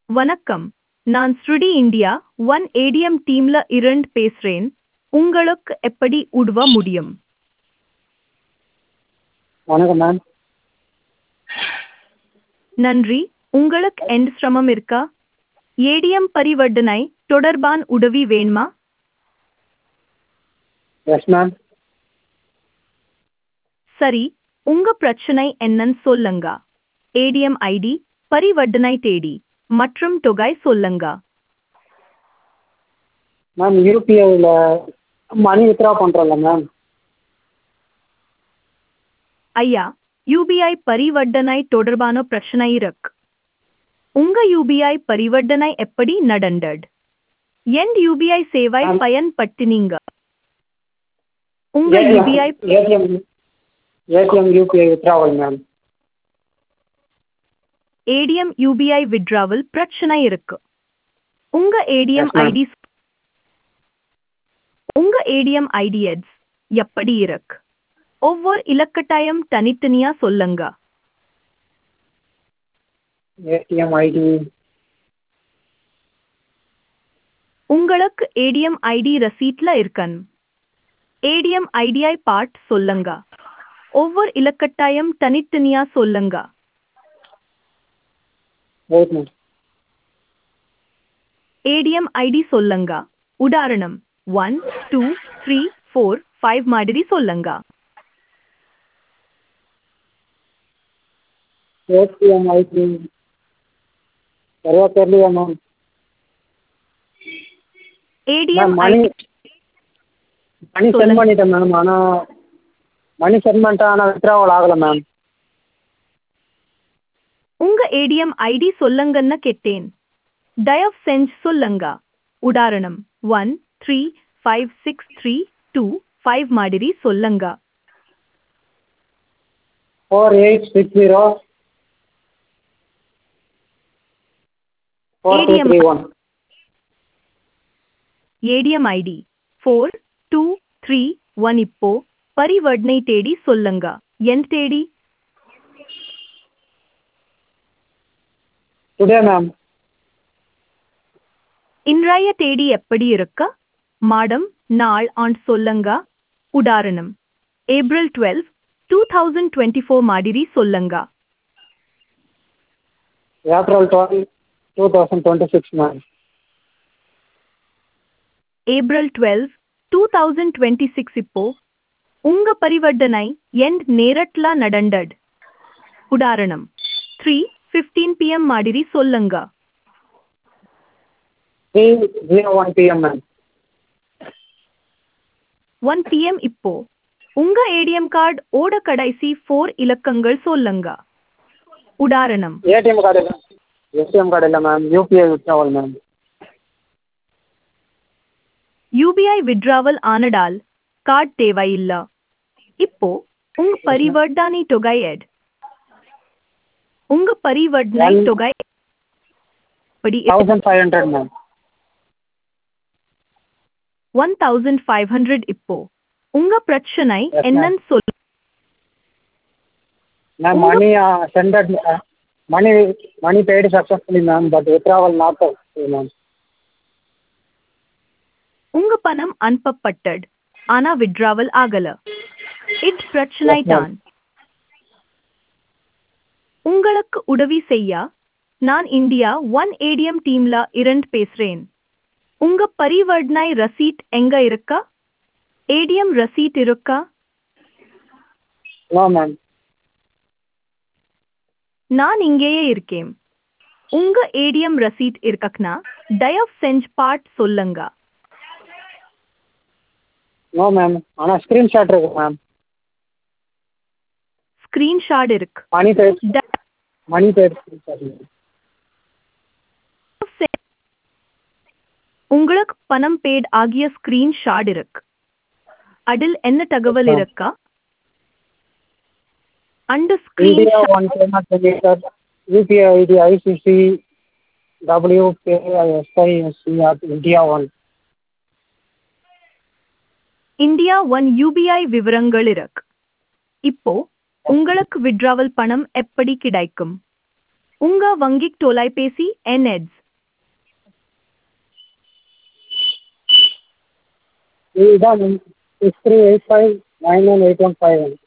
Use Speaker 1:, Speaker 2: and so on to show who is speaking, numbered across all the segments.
Speaker 1: வணக்கம் நான் ஸ்ருடி இந்தியா ஒன் ஏடிஎம் டீம்ல இருந்து பேசுறேன் உங்களுக்கு எப்படி உதவ முடியும்
Speaker 2: வணக்கம் மேம்
Speaker 1: நன்றி உங்களுக்கு எந்த சிரமம் இருக்கா ஏடிஎம் பரிவர்த்தனை தொடர்பான உதவி வேணுமா
Speaker 2: எஸ் மேம்
Speaker 1: சரி உங்க பிரச்சனை என்னன்னு சொல்லுங்க ஏடிஎம் ஐடி பரிவர்த்தனை தேதி மற்றும் தொகை சொல்லுங்க
Speaker 2: மேம் யூபிஐயில் மணி வித்ட்ரா பண்ணுறோம்ல மேம்
Speaker 1: ஐயா யூபிஐ பரிவர்த்தனை தொடர்பான பிரச்சனை இருக்கு உங்க யூபிஐ பரிவர்த்தனை எப்படி நடந்தது எந்த யூபிஐ சேவை
Speaker 2: மேம்.
Speaker 1: பயன்படுத்தினீங்க உங்க UPI
Speaker 2: ATM ATM UPI withdrawal ma'am
Speaker 1: ATM UPI withdrawal பிரச்சனை இருக்கு உங்க ஏடிஎம்
Speaker 2: Yes, ma'am.
Speaker 1: ஐடி உங்க ஏடிஎம் ஐடி எட்ஸ் எப்படி இருக்கு ஒவ்வொரு இலக்கட்டாயம் தனித்தனியா சொல்லுங்க
Speaker 2: ஏடிஎம் ஐடி
Speaker 1: உங்களுக்கு ஏடிஎம் ஐடி ரசீட்ல இருக்கணும் ஏடிஎம் ஐடிஐ பார்ட் சொல்லுங்க ஒவ்வொரு இலக்கட்டாயம் தனித்தனியா சொல்லுங்க
Speaker 2: வெயிட் மேம்
Speaker 1: ஏடிஎம் ஐடி சொல்லுங்க உதாரணம் one two three four five மாதிரி சொல்லுங்க
Speaker 2: ஏடிஎம் ஐடி சரியா தெரியலையா ma'am
Speaker 1: ATM
Speaker 2: ma'am money
Speaker 1: ID
Speaker 2: money sent
Speaker 1: சொல்லுங்க.
Speaker 2: பண்ணிட்டேன் மேம் ஆனால் மணி சென்ட் பண்ணிட்டேன் ஆனால் வித்ட்ராவல் ஆகலை மேம்
Speaker 1: உங்க ஏடிஎம் ஐடி சொல்லுங்கன்னு கேட்டேன் தயவு செஞ்சு சொல்லுங்க உதாரணம் one three five six three two five மாதிரி சொல்லுங்க
Speaker 2: four eight six zero four two
Speaker 1: ADM
Speaker 2: three one
Speaker 1: ATM ID four two three one இப்போ பரிவர்த்தனை தேடி சொல்லுங்க என் தேடி
Speaker 2: டுடே மேம்
Speaker 1: இன்றைய தேதி எப்படி இருக்க மாடம் நாள் ஆன் சொல்லுங்க உதாரணம் April twelve two thousand twenty four மாதிரி சொல்லுங்க
Speaker 2: April twelve two thousand twenty six ma'am
Speaker 1: April twelve two thousand twenty six இப்போ உங்க பரிவர்த்தனை எந்த நேரட்ல நடந்தது உதாரணம் த்ரீ ஃபிஃப்டீன் பிஎம் மாதிரி சொல்லுங்க
Speaker 2: three zero one PM ma'am
Speaker 1: one PM இப்போ உங்க ஏடிஎம் கார்டு ஓட கடைசி ஃபோர் இலக்கங்கள் சொல்லுங்க உதாரணம்
Speaker 2: ஏடிஎம் கார்டு இல்லை ஏடிஎம் கார்டு இல்லை ma'am UPI withdrawal ma'am
Speaker 1: UPI withdrawal ஆனடால் கார்டு தேவையில்ல இப்போ உங்க பரிவர்த்தனை தொகை எட் உங்க பரிவர்த்தனை
Speaker 2: One-
Speaker 1: தொகை படி
Speaker 2: thousand five hundred ma'am
Speaker 1: one thousand five hundred இப்போ உங்க பிரச்சனை
Speaker 2: Yes, ma'am.
Speaker 1: என்னன்னு சொல்
Speaker 2: ma'am money sent money money paid successfully ma'am but withdrawal not ma'am
Speaker 1: உங்க பணம் அனுப்பப்பட்டது ஆனா விட்ராவல் ஆகல இது பிரச்சனை
Speaker 2: Yes, ma'am.
Speaker 1: தான் உங்களுக்கு உதவி செய்ய நான் இந்தியா ஒன் ஏடிஎம் டீம்ல இருந்து பேசுறேன் உங்க பரிவர்த்தனை ரசீட் எங்க இருக்கா ஏடிஎம் ரசீட் இருக்கா
Speaker 2: நோ மேம்
Speaker 1: நான் இங்கேயே இருக்கேன் உங்க ஏடிஎம் ரசீட் இருக்கக்குனா தயவு செஞ்சு பாட் சொல்லுங்க
Speaker 2: நோ மேம் ஆனால் ஸ்க்ரீன்ஷாட் இருக்கு மேம்
Speaker 1: ஸ்கிரீன்ஷாட் இருக்கு
Speaker 2: மணி பெய்டு
Speaker 1: த-
Speaker 2: மணி பெய்டு ஸ்க்ரீன்ஷாட்
Speaker 1: உங்களுக்கு பணம் பேட் ஆகிய ஸ்கிரீன்ஷாட் இருக்கு அதில் என்ன தகவல்
Speaker 2: Yes, ma'am.
Speaker 1: இருக்கா அந்த
Speaker 2: India
Speaker 1: screenshot
Speaker 2: one payment related UPI ID ICC WKSISC at India one
Speaker 1: India one UPI விவரங்கள் இருக்கு இப்போ உங்களுக்கு விட்ராவல் பணம் எப்படி கிடைக்கும் உங்க வங்கி தொலைபேசி என்எட்ஸ்
Speaker 2: இதுதான் six three eight five nine one eight one five one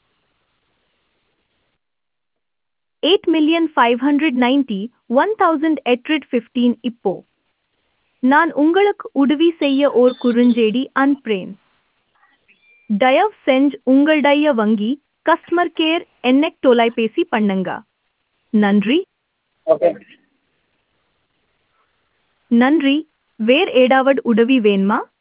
Speaker 1: eight million five hundred ninety one thousand எட்ரட் ஃபிஃப்டீன் இப்போ நான் உங்களுக்கு உதவி செய்ய ஓர் குறுஞ்செய்தி அனுப்புறேன் தயவு செஞ்சு உங்களுடைய வங்கி கஸ்டமர் கேர் என்னெக் தொலைபேசி பண்ணுங்க நன்றி
Speaker 2: ஓகே
Speaker 1: நன்றி வேர் ஏதாவது உதவி வேணுமா